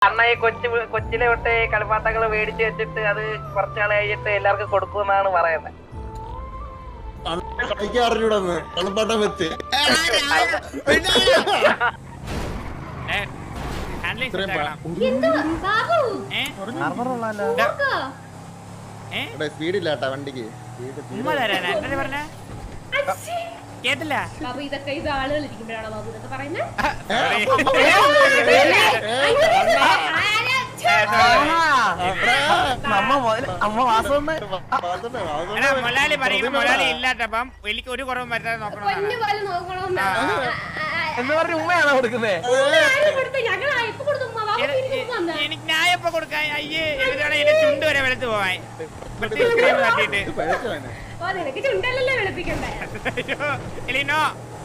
അണ്ണയെ കൊച്ചു കൊച്ചിലെ തൊട്ടേ കളിപ്പാട്ടങ്ങൾ മേടിച്ച് വെച്ചിട്ട് അത് കുറച്ചാൾ കഴിഞ്ഞിട്ട് എല്ലാവർക്കും കൊടുക്കുമെന്നാണ് പറയുന്നത് കളിക്കാൻ അറിഞ്ഞൂടന്ന് കളിപ്പാട്ടം വെച്ച് ഹാൻഡ്ലിംഗ് ഇത്രയും സെറ്റ് ആക്കണം എന്തോ ബാബു ഏ നോക്ക്. ഏ ഇവിടെ സ്പീഡില്ല കേട്ടാ വണ്ടിക്ക് സ്പീഡ് ഉമ്മ തരാനാ എന്താ പറഞ്ഞ അച്ഛേ. കേട്ടില്ല ബാബു ഇതൊക്കെ ഇത് ആളുകൾ ഇരിക്കുമ്പോഴാണോ ബാബു ഇതൊക്കെ പറയുന്നത് നമ്മ മുതൽ അമ്മ വാസം എടാ മൊലാലി പറയുമ്പോ മൊലാലി ഇല്ലാട്ടപ്പം എനിക്ക് ഒരു കുറവും പറ്റാതെ നോക്കണമെന്നാണ് പൊന്നു പോലെ നോക്കണമെന്ന് എന്ന് പറഞ്ഞ ഉമ്മയാണോ കൊടുക്കുന്നേ ഞങ്ങൾ അയപ്പ് കൊടുത്തു ഉമ്മ. ബാബു എടാ, തിരിച്ചു തന്നാ. എ- എനിക്ക് ഞായപ്പ കൊടുക്കാൻ അയ്യേ എന്നിട്ടാണ് എന്റെ ചുണ്ട് വരെ വെളുത്ത് പോവാൻ ബ്രിട്ടീഷ് ക്രീം തട്ടിയിട്ട് പഴച്ചവനെ ഓ നിനക്ക് ചുണ്ടല്ലല്ലേ വെളുപ്പിക്കണ്ടേ അയ്യോ, എലീനോ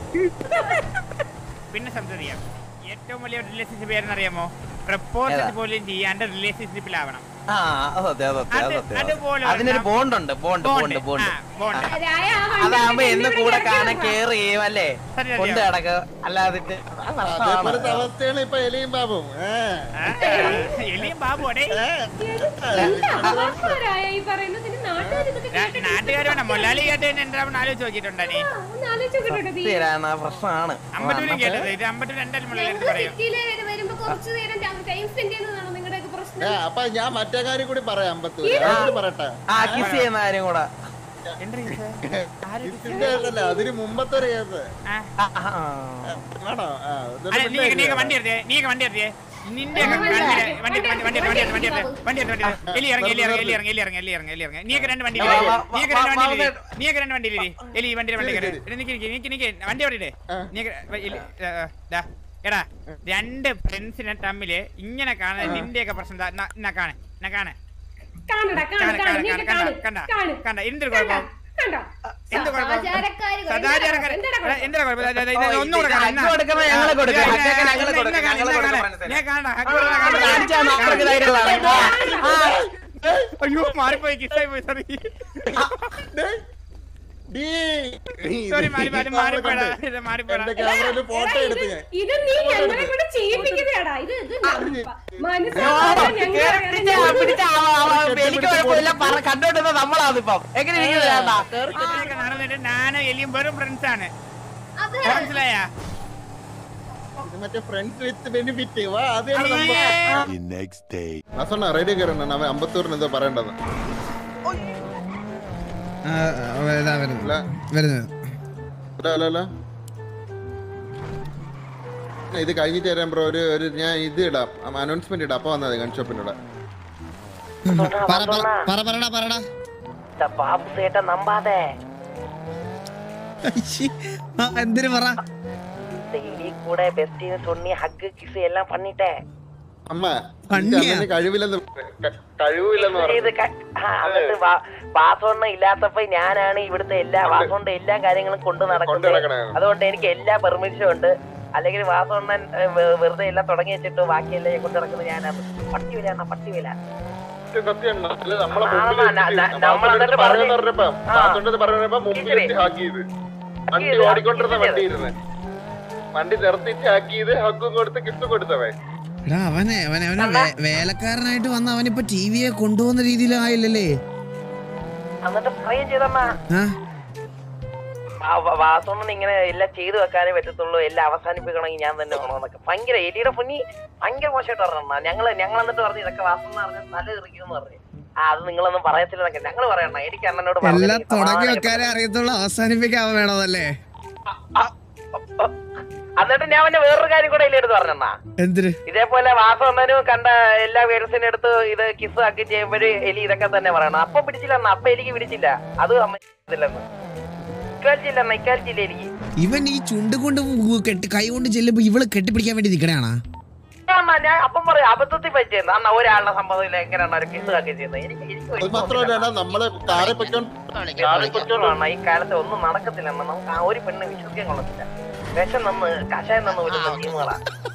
പിന്നെ സംസാരിക്കാം ഏറ്റവും വലിയ റിലേഷൻഷിപ്പ് ഏതെന്നറിയാമോ പ്രപ്പോസൽ ഏതാ? പോലും ചെയ്യാണ്ട് റിലേഷൻഷിപ്പിലാവണം ആ അതെ അതെ അത് അതെ അതുപോലെ അതിനൊരു ഒരെണ്ണം- ബോണ്ട് ഉണ്ട് ബോണ്ട് ബോണ്ട് ബോണ്ട് ബോണ്ട് രായ ആ വണ്ടി അതാകുമ്പോ എടുത്ത് എന്ന് ഇവിടെ കൂടെ ഇറക്കി കാണാൻ വെക്കാം. കെയർ ചെയ്യും അല്ലേ സത്യം, കൊണ്ട് സത്യം. കിടക്ക് അല്ലാതിട്ട് അത് നഷ്ടമാണ്. അതേപോലത്തെ അവസ്ഥയാണ് ഇപ്പൊ എലിയും ബാബും ഏ. എലിയും ബാബു അടേ എന്താ അവാക്കുമാരായ ഈ പറയുന്നത് നിന്റെ നാട്ടുകാർ ഇതൊക്കെ കേട്ടിട്ട് നാട്ടുകാർ വേണം മൊല്ലാലി കേട്ട് എന്താ ആലോചിച്ച് നോക്കിയിട്ടുണ്ടോ നീ ആ, ഒന്ന് ആലോചിച്ചോക്കട്ടെ നീ. തീരാണ് ആ പ്രശ്നമാണ് അമ്പറ്റൂരും കേട്ടത് ഇത് അമ്പറ്റൂർ എന്തായാലും മൊല്ലാലി ഞങ്ങള് പറയും സിറ്റിയില് വരെ വരുമ്പോ കുറച്ച് നേരം ടൈം സ്പെൻഡ് ചെയ്യുന്നതാണോ നിങ്ങളുടെയൊക്കെ ഏ, പ്രശ്നം അപ്പൊ ഞാൻ മറ്റേ കാര്യം കൂടി പറയാം അമ്പത്തൂര് അതുകൂടി പറയട്ടെ ആ കിസ് ചെയ്യുന്ന കാര്യം കൂടെ ഇതിന്റെ അല്ലല്ല അതിന് മുമ്പത്തെ ഒരു കേസ് ആ. ആ, ആ, ആ. ആണോ ആ ഇതൊരു അല്ല നീ പെണ്ണായിരിക്കും. നീ വണ്ടി എടുത്തേ നീ വണ്ടി എടുത്തേ നിന്റെ ഒക്കെ വണ്ടി വണ്ടി വണ്ടി വണ്ടി വണ്ടി വണ്ടി വണ്ടി വണ്ടി വണ്ടി എലി ഇറങ്ങി എലി ഇറങ്ങി എലി ഇറങ്ങി എലി ഇറങ്ങി എലി ഇറങ്ങി എലി ഇറങ്ങി നീയൊക്കെ രണ്ട് വണ്ടി വാ, വാ, നീയൊക്കെ രണ്ട് വാ, വണ്ടി വാ, നീയൊക്കെ രണ്ട് വണ്ടി എലി വണ്ടി വണ്ടി ശരി, കയറി നിക്ക് നിക്ക് നിക്ക് നിക്ക് വണ്ടി ഓടിയിട്ടേ ആ. നീയൊക്കെ എലി ആ, ആ, ദാ എടാ രണ്ട് ഫ്രണ്ട്സിനെ തമ്മില് ഇങ്ങനെ കാണാൻ നിന്റെയൊക്കെ പ്രശ്നം ദാ, എന്നാ എന്നാ കാണേ എന്നാ കാണേ കാണടാ കാണ കാണ, കാണ കാണ, നീ കാണ, കാണ കണ്ട, കാണ കണ്ട, എന്തൊരു കുഴപ്പം? കണ്ടോ എന്ത് കുഴപ്പം? സദാചാരക്കാര് സദാചാരക്കാര്- എന്താടാ എടാ, കുഴപ്പം? എന്തിനാ കുഴപ്പം? ദാ, ദാ, ദാ, ഓ, ഇത് ഒന്നുകൂടെ ഇത് കാണാം. ഹഗ് കൊടുക്കണം, ഞങ്ങള് കൊടുക്കാം. ഇല്ല, ഹഗ്ഗൊക്കെ ഇല്ല, ഞങ്ങള് ഇല്ല, കൊടുക്കാം, ഇല്ല, ഞങ്ങള് ഇല്ല, കൊടുക്കാം, കാണാം. മനസ്സിലായി. ഞാൻ കാണാം, ഹഗ്ഗ് കൊടുക്കാം, അത് കാണാം. കാണിച്ചാ നമ്മൾക്ക് ധൈര്യമുള്ളതാണ്. ആ, അയ്യോ മാറിപ്പോയി കിസ്സായി പോയി സോറി ഡീ. സോറി മാറി മാറി ഇത് മാറിപ്പോടാ കണ്ട്. ഇത് മാറിപ്പോടാ എന്റെ ക്യാമറയിൽ ഫോട്ടോ എടാ, എടുത്ത് ഇത് ഞാൻ ഇത് നീ ഞങ്ങളെ കൂടെ ചെയ്യിപ്പിക്കുന്നതാടാ ഇത് ഇത് അറിഞ്ഞ്. മനസ്സിലാവാതെ ഞങ്ങൾ പിടിച്ച, പിടിച്ച, ആ, ആ, ആ, എനിക്ക് കുഴപ്പമില്ല പറ കണ്ടോണ്ടിരുന്ന നമ്മളാണിപ്പം എങ്ങനെ ഇരിക്കുന്നത് ചേട്ടാ ഇതൊക്കെ നടന്നിട്ട് ഞാനും എലിയും വെറും ഫ്രണ്ട്സ് ആണ് അത് മനസ്സിലായ ഇത് മറ്റേ ഫ്രണ്ട്സ് വിത്ത് ബെനിഫിറ്റ് വാ അതാണ് സംഭവം The next day. Vasanna radio കയറണം അവൻ അമ്പത്തൂരിന് എന്തോ പറയണ്ടെന്ന് ആ, ആ, ഇതാ വരുന്നു അല്ല വരുന്നത് അല്ല അല്ല അല്ല ഇത് കഴിഞ്ഞിട്ട് തരാം ബ്രോ ഒരു ഒരു ഞാൻ ഇത് ഇടാം അനൗൺസ്മെന്റ് ഇടാം അപ്പൊ വന്നത് ഗൺ ഷോപ്പിന്റെ കൂടെ പറ പറ പറ പറടാ പറടാ ബാബു സേട്ട നമ്പാതെ ஐச்சி. ஆ, എന്തിനു പറ இந்த எலி கூட பெஸ்டின்னு சொன்னி ஹக்கு கிஸ் எல்லாம் பண்ணிட்டேன் അമ്മ പന്നിയാ? അമ്മന് കഴിവില്ലെന്ന് ക- കഴിവില്ലെന്ന് ഇത് പറഞ്ഞു ക- ആ, എന്നിട്ട് വാ- വാസോണ്ണ ഇല്ലാത്തപ്പോ ഞാനാണ് ഇവിടുത്തെ എല്ലാ വാസോണ്ട എല്ലാ കാര്യങ്ങളും കൊണ്ട് കൊണ്ട് നടക്കുന്നത് നടക്കണേ. അതുകൊണ്ട് എനിക്ക് എല്ലാ പെർമിഷനും ഉണ്ട് അല്ലെങ്കിൽ വാസോണ്ണൻ ഏ, വെ- വെറുതെ എല്ലാം തുടങ്ങി വെച്ചിട്ട് ബാക്കിയെല്ലാം ഞാൻ കൊണ്ട് നടക്കുന്നത് ഞാനാണ് പട്ടി വില എന്നാ പട്ടി വില സത്യം അല്ല നമ്മളെ ആ, മുമ്പിൽ ന- ന- വെച്ചിട്ട് നമ്മൾ വാസണ്ണന്റെ എന്നിട്ട് പറയുന്ന പറഞ്ഞ്- പറഞ്ഞപ്പോ ആ. വാസണ്ണന്റെ പറഞ്ഞപ്പോ മുമ്പിൽ ഇച്ചിരി. വെച്ച് ഹാക്ക് ചെയ്ത് വണ്ടി ചെയ്ത്, ഓടിക്കൊണ്ടിരുന്ന hack വണ്ടി ഇരുന്ന് വണ്ടി നിർത്തിച്ച് ഹാക്ക് ചെയ്ത് ഹക്കും കൊടുത്ത് കിസ് കൊടുത്തവൻ എടാ അവനെ അവനെ അവനെ വേ- വേലക്കാരനായിട്ട് വന്ന അവനിപ്പോ ടി വിയെ കൊണ്ടുപോകുന്ന രീതിയിലായില്ലല്ലേ എന്നിട്ട് പറയും ചെയ്തമ്മ ആ വാസോണ്ണൻ ഇങ്ങനെ എല്ലാം ചെയ്തു വെക്കാനേ പറ്റത്തുള്ളൂ എല്ലാം അവസാനിപ്പിക്കണമെങ്കിൽ ഞാൻ തന്നെ വേണമെന്നൊക്കെ ഭയങ്കര എലിയുടെ പൊന്നി ഭയങ്കര മോശമായിട്ട് പറഞ്ഞ ഞങ്ങള് ഞങ്ങൾ എന്നിട്ട് പറഞ്ഞു ഇതൊക്കെ വാസം പറഞ്ഞ നല്ല എറിക്കുമെന്ന് പറഞ്ഞു ആ അത് നിങ്ങളൊന്നും പറയത്തില്ലെന്നൊക്കെ ഞങ്ങൾ പറയണ എനിക്ക് അണ്ണനോട് എല്ലാം പറഞ്ഞില്ലെങ്കിൽ തുടങ്ങി സമാധാനം വെക്കാനേ അറിയത്തുള്ളൂ അവസാനിപ്പിക്കാൻ വേണമല്ലേ എന്നിട്ട് ഞാൻ പിന്നെ വേറൊരു കാര്യം കൂടെ ഇല്ലെടുത്ത് പറഞ്ഞെന്നാ എന്തിന് ഇതേപോലെ വാസവണ്ണനും കണ്ട എല്ലാ വേഴ്സിനും എടുത്ത് ഇത് കിസ് ആക്കി ചെയ്യുമ്പോഴ് എലി ഇതൊക്കെ തന്നെ പറയണം അപ്പൊ പിടിച്ചില്ലെന്ന അപ്പൊ എലിക്ക് പിടിച്ചില്ല അത് സമ്മതിച്ചില്ലെന്ന് ഇക്കാലിച്ചില്ലെന്ന ഇക്കാലിച്ചില്ല എനിക്ക് ഇവൻ ഈ ചുണ്ട് കൊണ്ട് ഉ- കെട്ടി കൈ കൊണ്ട് ചെല്ലുമ്പോ ഇവള് കെട്ടിപ്പിടിക്കാൻ വേണ്ടി നിക്കണാണാ അണ്ണാ, ഞാൻ അപ്പം പറയാം അബദ്ധത്തിൽ പറ്റിയെന്ന് അണ്ണ ഒരാളുടെ സംഭവത്തിൽ എങ്ങനെയാണ് ഒരു കിസ് ആക്കി ചെയ്യുന്നത് എനിക്ക് എനിക്ക് അത് മാത്രമല്ല എടാ, നമ്മളെ കാറെ പൊയ്ക്കോണ്ട് കാറെ പൊയ്ക്കോണ്ട് അണ്ണാ, ഈ കാലത്ത് ഒന്നും നടക്കത്തില്ല അണ്ണാ. നമുക്ക് ആ ഒരു പെണ്ണ് വിശ്വസിക്കാൻ കൊള്ളത്തില്ല വിഷം നിന്ന് കഷായം നിന്ന് വരുന്ന ടീമുകളാ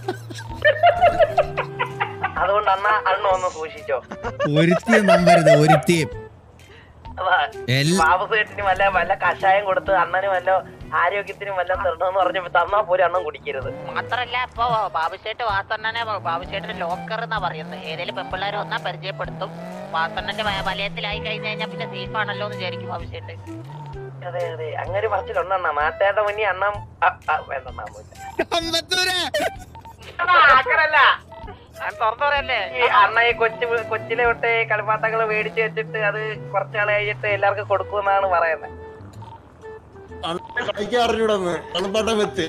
അതുകൊണ്ട് അണ്ണ അണ്ണ ഒന്ന് സൂക്ഷിച്ചോ ഒരുത്തിയും നമ്പരുത് ഒരുത്തിയും അതാ എല്ലാ ബാബു സേട്ടിന് വല്ല വല്ല കഷായം കൊടുത്ത് അണ്ണന് വല്ല ആരോഗ്യത്തിനും വല്ലതും തരണമെന്ന് പറഞ്ഞപ്പോ തന്നാ പോലും അണ്ണം കുടിക്കരുത് മാത്രല്ല ഇപ്പൊ ബാബുശേട്ട് വാസണ്ണനെ ബാബുശേട്ടിന്റെ ലോക്കർ എന്നാ പറയുന്നത് ഏതെങ്കിലും പെമ്പിള്ളേരെ വന്നാ പരിചയപ്പെടുത്തും വാസണ്ണന്റെ വ- വലയത്തിലായി കഴിഞ്ഞു കഴിഞ്ഞാൽ പിന്നെ സേഫ് ആണല്ലോ എന്ന് വിചാരിക്കും ബാബുശേട്ട് അതെ അതെ അങ്ങനെ പറച്ചിലുണ്ടെണ്ണ നാട്ടുകാരുടെ മുന്നിൽ അണ്ണം ആ, ആ, വേണ്ട അണ്ണാ, ഒന്നുമില്ല. അമ്പത്തൂരെ അണ്ണാ, അങ്ങനല്ല തുറന്നു പറയല്ലേ ഈ അണ്ണ ഈ കൊച്ചു കൊച്ചിലെ തൊട്ടേ കളിപ്പാട്ടങ്ങൾ മേടിച്ച് വെച്ചിട്ട് അത് കുറച്ചാൾ കഴിഞ്ഞിട്ട് എല്ലാവർക്കും കൊടുക്കുമെന്നാണ് പറയുന്നത് കളിക്കാൻ അറിഞ്ഞൂടന്ന് കളിപ്പാട്ടം വെച്ച്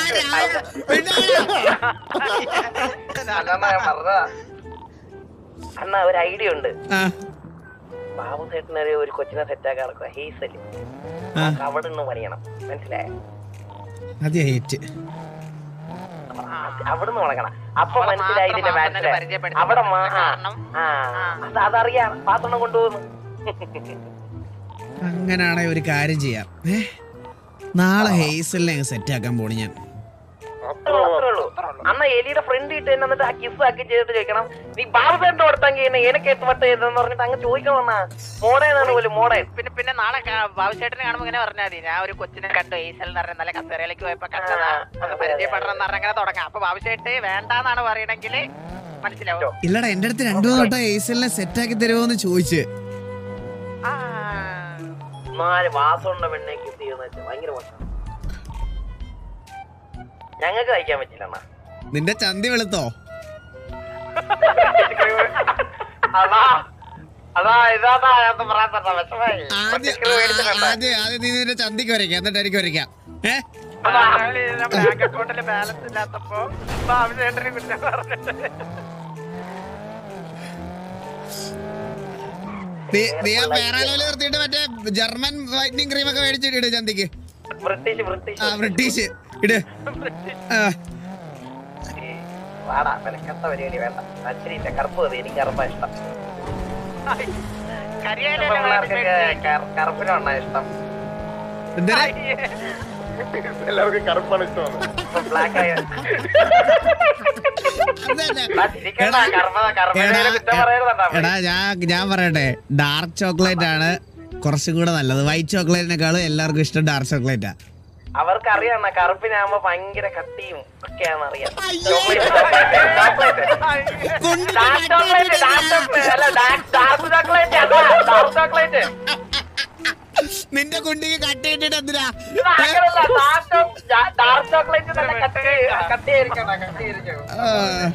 അണ്ണാ ഞാൻ പറഞ്ഞതാ അണ്ണ ഒരു ഐഡിയ ഉണ്ട് ആ ബാബു സേട്ടനൊരു ഒരു കൊച്ചിനെ സെറ്റാക്കാൻ നടക്കുക ഹീസല് ആ അവിടെ നിന്ന് പണിയണം മനസ്സിലായോ അതെ ഹേറ്റ് അവിടുന്ന് തുടങ്ങണം അപ്പൊ അവളെ മനസ്സിലായി ഇതിന്റെ മാത്രം ബാറ്റില് പരിചയപ്പെടുത്തി അവിടെ മാ- ആ, കാരണം ആ, അത് അതറിയാം പാത്രം കൊണ്ടുപോകുന്നു അങ്ങനാണെ ഒരു കാര്യം ചെയ്യാം ഏ നാളെ ഹേസലിനെ സെറ്റ് ആക്കാൻ പോണി ഞാൻ അത്രേ ഉള്ളൂ. അണ്ണ എലിയുടെ ഫ്രണ്ട് ഇട്ട് തന്നെ എന്നിട്ട് ആ കിസ് ആക്കി ചെയ്തിട്ട് ചോദിക്കണം നീ ബാബുസേട്ടന്റെ കൊടുത്തെങ്കിൽ എന്നെ എനിക്ക് എത്തുവട്ടെ എന്ന് പറഞ്ഞിട്ട് അങ്ങ് ചോദിക്കണം അണ്ണാ മോഡേന്നാണ് പോലും മോഡേൺ പിന്നെ പിന്നെ നാളെ ബാബുശേട്ടനെ കാണുമ്പോ ഇങ്ങനെ പറഞ്ഞാൽ മതി ഞാൻ ഒരു കൊച്ചിനെ കണ്ടു ഏസൽ എന്ന് പറഞ്ഞ നല്ല കസേരയിലേക്ക് പോയപ്പോ കണ്ടതാ ഒന്ന് പരിചയപ്പെടണം എന്ന് പറഞ്ഞ അങ്ങനെ തുടങ്ങാം അപ്പൊ ബാബുശേട്ട് വേണ്ടാന്നാണ് പറയണെങ്കിൽ മനസ്സിലാവും ഇല്ലടാ എന്റെ അടുത്ത് രണ്ടു മൂന്ന് വട്ടം ഹേസലിനെ സെറ്റ് ആക്കി തരുമോ എന്ന് ചോദിച്ച് ആ നാല് മാസമുള്ള പെണ്ണെ കിസ് ചെയ്യുന്ന വെച്ചാൽ ഭയങ്കര മോശം ഞങ്ങൾക്ക് കഴിക്കാൻ പറ്റില്ല അണ്ണാ നിന്റെ ചന്തി വെളുത്തോ അതാ അതാ ഇതാ അയാൾക്ക് പറയാൻ പറ്റാ വിഷമായി ആദ്യം പച്ചക്കറി മേടിച്ചിട്ടുണ്ട്. ആദ്യം ആദ്യം നീ നിന്റെ ചന്തിക്ക് വരയ്ക്കാം എന്നിട്ട് എനിക്ക് വരയ്ക്കാം ഏ ബാങ്ക് അക്കൗണ്ടിൽ ബാലൻസ് ഇല്ലാത്തപ്പോ ബാബുശേട്ടനെ കുറിച്ച് പറഞ്ഞിട്ട് നീ നീ ആ പേരാലോല് നിർത്തിയിട്ട് മറ്റേ ജർമ്മൻ വൈറ്റനിങ് ക്രീം ഒക്കെ മേടിച്ചിട്ട് ഇട് ചന്തിക്ക് ബ്രിട്ടീഷ് ബ്രിട്ടീഷ് ആ ബ്രിട്ടീഷ് ഇട് ആ, വാടാ വിലക്കത്ത പരിപാടി വേണ്ട അച്ഛനില്ല കറുപ്പ് മതി എനിക്ക് കറുപ്പാ ഇഷ്ടം പിള്ളേർക്കൊക്കെ കറ- കറുപ്പിനാണ് ഇഷ്ടം എന്തിനാ? എല്ലാവർക്കും കറുപ്പാണ് ഇഷ്ടമാണ് ബ്ലാക്ക് ആയ അതന്നെ. ആ, ചിരിക്കണ്ട, കറുപ്പ കറുപ്പിനെ എടാ, കുറ്റം പറയരുതട്ടാ എടാ ഞാൻ ഞാൻ പറയട്ടെ ഡാർക്ക് ചോക്ലേറ്റ് ആണ് കുറച്ചും കൂടെ നല്ലത് വൈറ്റ് ചോക്ലേറ്റിനേക്കാളും എല്ലാവർക്കും ഇഷ്ടം ഡാർക്ക് ചോക്ലേറ്റാ അവർക്ക് അറിയാം കറുപ്പിനാകുമ്പോ ഭയങ്കര കട്ടിയും ഒക്കെയാണെന്ന് അറിയാം ചോക്ലേറ്റ് ചോക്ലേറ്റ് കൊണ്ട് ഡാർക്ക് ചോക്ലേറ്റ് ഡാർക്ക് ചോക്ലേറ്റ് അല്ല ഡാർക്ക് ഡാർക്ക് ചോക്ലേറ്റ് അതാ ഡാർക്ക് ചോക്ലേറ്റ് നിന്റെ കുണ്ടിക്ക് കട്ടിയിട്ടിട്ട് എന്തിനാ ഇത് അങ്ങനല്ല ഡാർക്ക് ചോ- ഡാർക്ക് ചോക്ലേറ്റ് നല്ല കട്ടി കട്ടിയായിരിക്കണം കട്ടിയായിരിക്കണം ആ,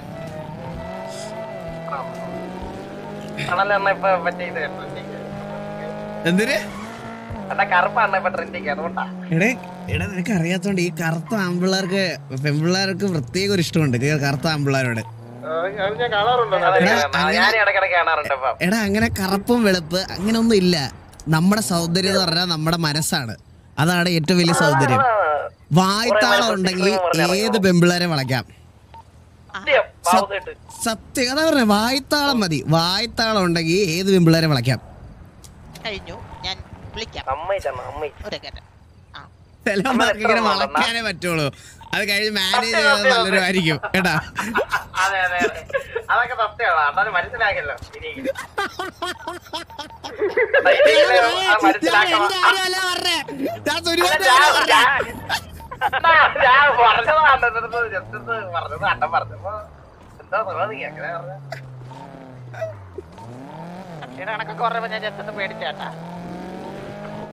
ആണല്ലോ എന്നാ ഇപ്പൊ മറ്റേ ഇത് ട്രെൻഡിങ് എന്തിന് എന്നാ കറുപ്പാണ് ഇപ്പൊ ട്രെൻഡിങ് അതുകൊണ്ടാ എടേ എടാ നിനക്ക് അറിയാത്തോണ്ട് ഈ കറുത്ത ആമ്പിള്ളേർക്ക് പെൺപിള്ളേർക്ക് പ്രത്യേക ഒരു ഇഷ്ടമുണ്ട് ഈ കറുത്ത ആമ്പിള്ളേരോട് അത് ഞാൻ കാണാറുണ്ടോ അതെ, എടാ, ഞാൻ അങ്ങനെ- ഇടക്കിടക്ക് കാണാറുണ്ട് ഇപ്പൊ എടാ അങ്ങനെ കറുപ്പും വെളുപ്പ് അങ്ങനെ ഒന്നും ഇല്ല നമ്മുടെ സൗന്ദര്യം എന്ന് പറഞ്ഞാൽ നമ്മുടെ മനസ്സാണ് അതാണ് ഏറ്റവും വലിയ സൗന്ദര്യം വായ്ത്താളം ഉണ്ടെങ്കിൽ ഏത് പെമ്പിള്ളേരെ വളയ്ക്കാം സത്യം ബാബുസേട്ട് സത്യം അതാ പറഞ്ഞ വായ്ത്താളം മതി വായ്ത്താളം ഉണ്ടെങ്കിൽ ഏത് പെമ്പിള്ളേരെ വളയ്ക്കാം കഴിഞ്ഞു ഞാൻ വിളിക്കാം അമ്മയിട്ടാണ് അമ്മയി ഒരു കാര്യം ആ ചിലവന്മാർക്ക് ഇങ്ങനെ വളയ്ക്കാനേ പറ്റുള്ളൂ അത് കഴിഞ്ഞ് മാനേജ് ചെയ്താൽ നല്ലൊരു ആയിരിക്കും കേട്ടാ അതെ അതെ അതെ അതൊക്കെ സത്യമാണ് അതാണ് മനസ്സിലാക്കല്ലോ ഇനി ഇനിയെങ്കിലും ആ ഞാൻ മനസ്സിലാക്കണം എന്റെ കാര്യമല്ല പറഞ്ഞേ. ഞാൻ സുനിലിന്റെ ഞാൻ- കാര്യം പറഞ്ഞേ. ഞാൻ- ഞാൻ പറഞ്ഞതാണ് എന്നിട്ട് just ഒന്ന് പറഞ്ഞത് അണ്ണൻ പറഞ്ഞപ്പോ എന്താ തോന്നി അങ്ങനെ പറഞ്ഞ കണക്കൊക്കെ പറഞ്ഞപ്പോ ഞാൻ ജസ്റ്റ് ഒന്ന് പേടിച്ചേട്ടാ